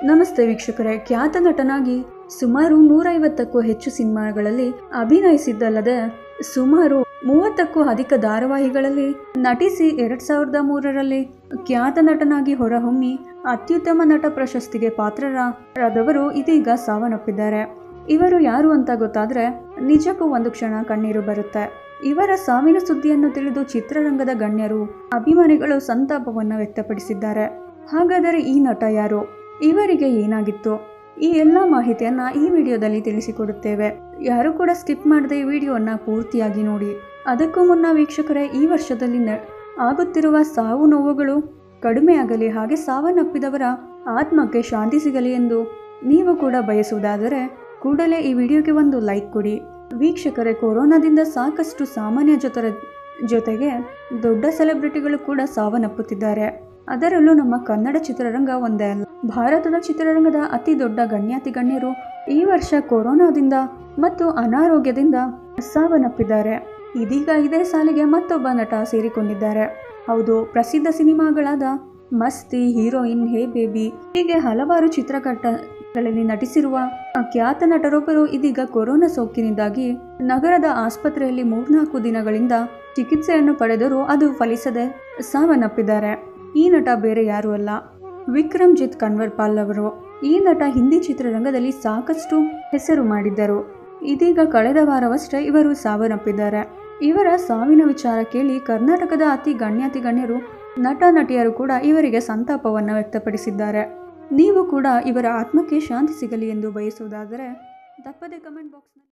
ನಮಸ್ತೆ ವೀಕ್ಷಕರೇ ಖ್ಯಾತ ನಟನಾಗಿ ಸುಮಾರು ನೂರೈವತ್ತಕ್ಕೂ ಹೆಚ್ಚು ಸಿನಿಮಾಗಳಲ್ಲಿ ಅಭಿನಯಿಸಿದ್ದಲ್ಲದೆ ಸುಮಾರು ಮೂವತ್ತಕ್ಕೂ ಅಧಿಕ ಧಾರಾವಾಹಿಗಳಲ್ಲಿ ನಟಿಸಿ ಎರಡ್ ಸಾವಿರದ ಮೂರರಲ್ಲಿ ಖ್ಯಾತ ನಟನಾಗಿ ಹೊರಹೊಮ್ಮಿ ಅತ್ಯುತ್ತಮ ನಟ ಪ್ರಶಸ್ತಿಗೆ ಪಾತ್ರರಾದವರು ಇದೀಗ ಸಾವನ್ನಪ್ಪಿದ್ದಾರೆ ಇವರು ಯಾರು ಅಂತ ಗೊತ್ತಾದ್ರೆ ನಿಜಕ್ಕೂ ಒಂದು ಕ್ಷಣ ಕಣ್ಣೀರು ಬರುತ್ತೆ ಇವರ ಸಾವಿನ ಸುದ್ದಿಯನ್ನು ತಿಳಿದು ಚಿತ್ರರಂಗದ ಗಣ್ಯರು ಅಭಿಮಾನಿಗಳು ಸಂತಾಪವನ್ನು ವ್ಯಕ್ತಪಡಿಸಿದ್ದಾರೆ ಹಾಗಾದರೆ ಈ ನಟ ಯಾರು ಇವರಿಗೆ ಏನಾಗಿತ್ತು ಈ ಎಲ್ಲ ಮಾಹಿತಿಯನ್ನ ಈ ವಿಡಿಯೋದಲ್ಲಿ ತಿಳಿಸಿಕೊಡುತ್ತೇವೆ ಯಾರು ಕೂಡ ಸ್ಕಿಪ್ ಮಾಡದೆ ಈ ವಿಡಿಯೋನ ಪೂರ್ತಿಯಾಗಿ ನೋಡಿ ಅದಕ್ಕೂ ಮುನ್ನ ವೀಕ್ಷಕರೇ ಈ ವರ್ಷದಲ್ಲಿ ನ ಆಗುತ್ತಿರುವ ಸಾವು ನೋವುಗಳು ಕಡಿಮೆಯಾಗಲಿ ಹಾಗೆ ಸಾವನ್ನಪ್ಪಿದವರ ಆತ್ಮಕ್ಕೆ ಶಾಂತಿ ಸಿಗಲಿ ಎಂದು ನೀವು ಕೂಡ ಬಯಸುವುದಾದರೆ ಕೂಡಲೇ ಈ ವಿಡಿಯೋಗೆ ಒಂದು ಲೈಕ್ ಕೊಡಿ ವೀಕ್ಷಕರೇ ಕೊರೋನಾದಿಂದ ಸಾಕಷ್ಟು ಸಾಮಾನ್ಯ ಜೊತರ ಜೊತೆಗೆ ದೊಡ್ಡ ಸೆಲೆಬ್ರಿಟಿಗಳು ಕೂಡ ಸಾವನ್ನಪ್ಪುತ್ತಿದ್ದಾರೆ ಅದರಲ್ಲೂ ನಮ್ಮ ಕನ್ನಡ ಚಿತ್ರರಂಗ ಒಂದೇ ಅಲ್ಲ ಭಾರತದ ಚಿತ್ರರಂಗದ ಅತಿ ದೊಡ್ಡ ಗಣ್ಯಾತಿ ಗಣ್ಯರು ಈ ವರ್ಷ ಕೊರೋನಾದಿಂದ ಮತ್ತು ಅನಾರೋಗ್ಯದಿಂದ ಸಾವನ್ನಪ್ಪಿದ್ದಾರೆ ಇದೀಗ ಇದೇ ಸಾಲಿಗೆ ಮತ್ತೊಬ್ಬ ನಟ ಸೇರಿಕೊಂಡಿದ್ದಾರೆ ಹೌದು ಪ್ರಸಿದ್ಧ ಸಿನಿಮಾಗಳಾದ ಮಸ್ತಿ ಹೀರೋಯಿನ್ ಹೇ ಬೇಬಿ ಹೀಗೆ ಹಲವಾರು ಚಿತ್ರಕಟ್ಟಗಳಲ್ಲಿ ನಟಿಸಿರುವ ಖ್ಯಾತ ನಟರೊಬ್ಬರು ಇದೀಗ ಕೊರೋನಾ ಸೋಂಕಿನಿಂದಾಗಿ ನಗರದ ಆಸ್ಪತ್ರೆಯಲ್ಲಿ ಮೂರ್ನಾಲ್ಕು ದಿನಗಳಿಂದ ಚಿಕಿತ್ಸೆಯನ್ನು ಪಡೆದರೂ ಅದು ಫಲಿಸದೆ ಸಾವನ್ನಪ್ಪಿದ್ದಾರೆ ಈ ನಟ ಬೇರೆ ಯಾರೂ ಅಲ್ಲ ವಿಕ್ರಮ್ಜಿತ್ ಕನ್ವರ್ಪಾಲ್ ಅವರು ಈ ನಟ ಹಿಂದಿ ಚಿತ್ರರಂಗದಲ್ಲಿ ಸಾಕಷ್ಟು ಹೆಸರು ಮಾಡಿದ್ದರು ಇದೀಗ ಕಳೆದ ವಾರವಷ್ಟೇ ಇವರು ಸಾವನ್ನಪ್ಪಿದ್ದಾರೆ ಇವರ ಸಾವಿನ ವಿಚಾರ ಕೇಳಿ ಕರ್ನಾಟಕದ ಅತಿ ಗಣ್ಯಾತಿ ಗಣ್ಯರು ನಟ ನಟಿಯರು ಕೂಡ ಇವರಿಗೆ ಸಂತಾಪವನ್ನು ವ್ಯಕ್ತಪಡಿಸಿದ್ದಾರೆ ನೀವು ಕೂಡ ಇವರ ಆತ್ಮಕ್ಕೆ ಶಾಂತಿ ಸಿಗಲಿ ಎಂದು ಬಯಸುವುದಾದರೆ ತಪ್ಪದೆ ಕಮೆಂಟ್ ಬಾಕ್ಸ್ನಲ್ಲಿ